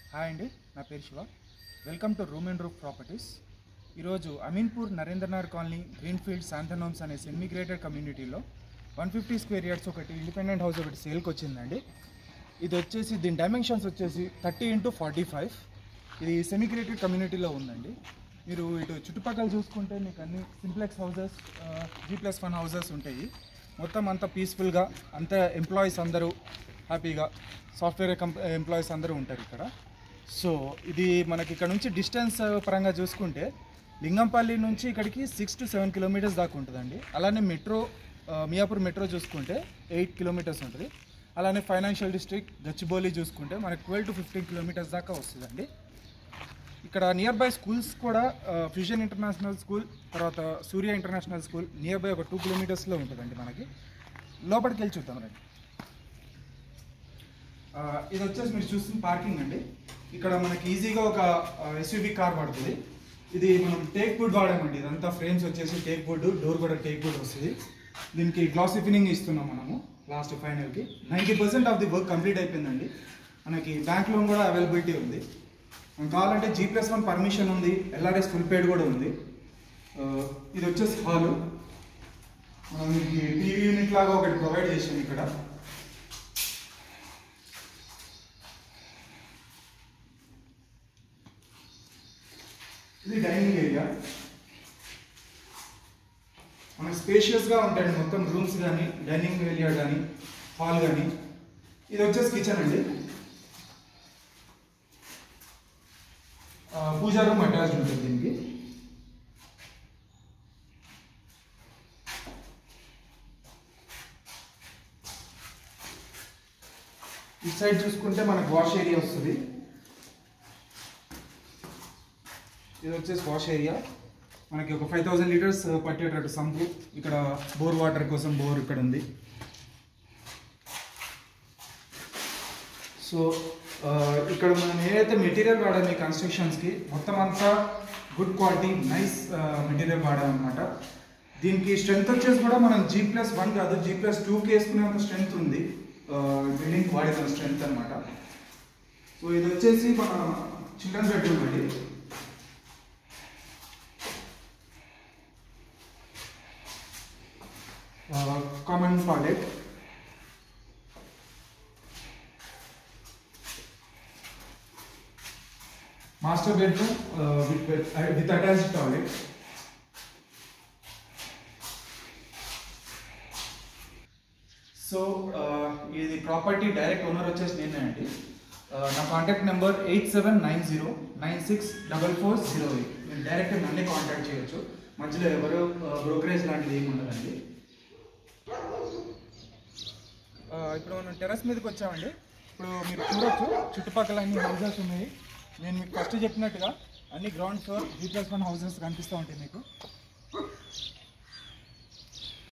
hi అండి నా పేరు Shiva welcome to room and roof properties ఈరోజు అమీన్పూర్ నరేంద్రనగర్ కాలనీ గ్రీన్ఫీల్డ్ శాంతనోమ్స్ అనే సెమీగ్రేటెడ్ కమ్యూనిటీలో వన్ ఫిఫ్టీ స్క్వేర్ యార్డ్స్ ఒకటి ఇండిపెండెంట్ హౌస్ ఒకటి సేల్కి వచ్చిందండి ఇది వచ్చేసి దీని డైమెన్షన్స్ వచ్చేసి థర్టీ ఇంటూ ఫార్టీ ఫైవ్ ఇది సెమీగ్రేటెడ్ కమ్యూనిటీలో ఉందండి మీరు ఇటు చుట్టుపక్కల చూసుకుంటే మీకు అన్ని simplex houses G plus one houses ఉంటాయి మొత్తం అంతా పీస్ఫుల్గా అంత ఎంప్లాయీస్ అందరూ హ్యాపీగా సాఫ్ట్వేర్ కంప్ ఎంప్లాయీస్ అందరూ ఉంటారు ఇక్కడ సో ఇది మనకి ఇక్కడ నుంచి డిస్టెన్స్ పరంగా చూసుకుంటే లింగంపల్లి నుంచి ఇక్కడికి సిక్స్ టు సెవెన్ కిలోమీటర్స్ దాకా ఉంటుందండి అలానే మెట్రో ఆ, మియాపూర్ మెట్రో చూసుకుంటే ఎయిట్ కిలోమీటర్స్ ఉంటుంది అలానే ఫైనాన్షియల్ డిస్ట్రిక్ట్ గచ్చిబౌలి చూసుకుంటే మనకి ట్వెల్వ్ టు ఫిఫ్టీన్ కిలోమీటర్స్ దాకా వస్తుందండి ఇక్కడ నియర్ బై స్కూల్స్ కూడా ఫ్యూజన్ ఇంటర్నేషనల్ స్కూల్ తర్వాత Surya international school near by ఒక టూ కిలోమీటర్స్లో ఉంటుందండి మనకి లోపలికి వెళ్ళి చూద్దాం రండి ఆ, ఇది వచ్చేసి మీరు చూస్తున్న పార్కింగ్ అండి ఇక్కడ మనకి ఈజీగా ఒక ఎస్యూవి కార్ పడుతుంది ఇది మనం టేక్ వుడ్ వాడామండి ఇదంతా ఫ్రేమ్స్ వచ్చేసి టేక్ వుడ్ డోర్ కూడా టేక్ వుడ్ వస్తుంది దీనికి గ్లాసీ ఫినింగ్ ఇస్తున్నాం మనము లాస్ట్ ఫైనల్కి ninety percent of the work complete అయిపోయిందండి మనకి బ్యాంక్ లోన్ కూడా అవైలబిలిటీ ఉంది మనకు కావాలంటే జీ ప్లస్ వన్ పర్మిషన్ ఉంది ఎల్ఆర్ఎస్ ఫుల్ పేడ్ కూడా ఉంది ఆ, ఇది వచ్చేసి హాలు మనం టీవీ యూనిట్ లాగా ఒకటి ప్రొవైడ్ చేసాం ఇక్కడ ఇది డైనింగ్ ఏరియా మనకి స్పేషియస్గా ఉంటాయండి మొత్తం రూమ్స్ కానీ డైనింగ్ ఏరియా కానీ హాల్ కానీ ఇది వచ్చేసి కిచెన్ అండి ఆ, పూజా రూమ్ అటాచ్డ్ ఉంటుంది దీనికి ఇటు సైడ్ చూసుకుంటే మనకు వాష్ ఏరియా వస్తుంది ఇది వచ్చేసి వాష్ ఏరియా మనకి ఒక ఫైవ్ థౌసండ్ లీటర్స్ పట్టేటట్టు సంపు ఇక్కడ బోర్ వాటర్ కోసం బోర్ ఇక్కడ ఉంది సో ఆ, ఇక్కడ మనం ఏదైతే మెటీరియల్ వాడాము ఈ కన్స్ట్రక్షన్స్కి మొత్తం అంతా గుడ్ క్వాలిటీ నైస్ మెటీరియల్ వాడాం అనమాట దీనికి స్ట్రెంత్ వచ్చేసి కూడా మనం జీ ప్లస్ వన్ కాదు జీ ప్లస్ టూకి వేసుకునేంత స్ట్రెంత్ ఉంది బిల్డింగ్ వాడిన స్ట్రెంత్ అనమాట సో ఇది వచ్చేసి మన చిల్డ్రన్ బెడ్రూమ్ అండి common toilet master bedroom with with attached toilet so ఇది ప్రాపర్టీ డైరెక్ట్ ఓనర్ వచ్చేసి నేనే అండి Uh, నా contact number eight seven nine zero nine six double four zero eight మీరు డైరెక్ట్ నన్నే కాంటాక్ట్ చేయొచ్చు మధ్యలో ఎవరు బ్రోకరేజ్ లాంటిది ఏమి ఉండదండి ఆ, ఇప్పుడు మనం టెర్రస్ మీదకి వచ్చామండి ఇప్పుడు మీరు చూడొచ్చు చుట్టుపక్కల అన్ని హౌసెస్ ఉన్నాయి నేను మీకు ఫస్ట్ చెప్పినట్టుగా అన్ని ground floor G plus one houses కనిపిస్తూ ఉంటాయి మీకు